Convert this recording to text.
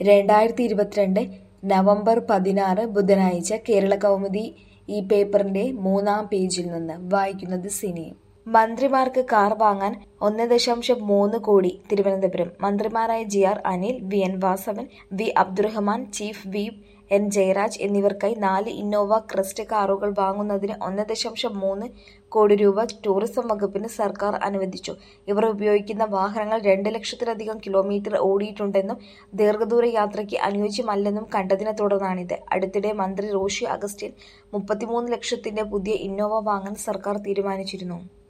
രണ്ടായിരത്തി ഇരുപത്തിരണ്ട് നവംബർ പതിനാറ് ബുധനാഴ്ച കേരള കൗമുദി ഈ പേപ്പറിന്റെ മൂന്നാം പേജിൽ നിന്ന് വായിക്കുന്നത് സിനി മന്ത്രിമാർക്ക് കാർ വാങ്ങാൻ ഒന്ന് ദശാംശം മൂന്ന് കോടി തിരുവനന്തപുരം മന്ത്രിമാരായ G R Anil V N Vasavan V Abdurahman chief whip N Jayaraj എന്നിവർക്കായി നാല് ഇന്നോവ ക്രിസ്റ്റ കാറുകൾ വാങ്ങുന്നതിന് ഒന്ന് ദശാംശം മൂന്ന് കോടി രൂപ ടൂറിസം വകുപ്പിന് സർക്കാർ അനുവദിച്ചു ഇവർ ഉപയോഗിക്കുന്ന വാഹനങ്ങൾ രണ്ട് ലക്ഷത്തിലധികം കിലോമീറ്റർ ഓടിയിട്ടുണ്ടെന്നും ദീർഘദൂര യാത്രയ്ക്ക് അനുയോജ്യമല്ലെന്നും കണ്ടതിനെ തുടർന്നാണിത് അടുത്തിടെ മന്ത്രി റോഷി അഗസ്റ്റിൻ മുപ്പത്തിമൂന്ന് ലക്ഷത്തിന്റെ പുതിയ ഇന്നോവ വാങ്ങാൻ സർക്കാർ തീരുമാനിച്ചിരുന്നു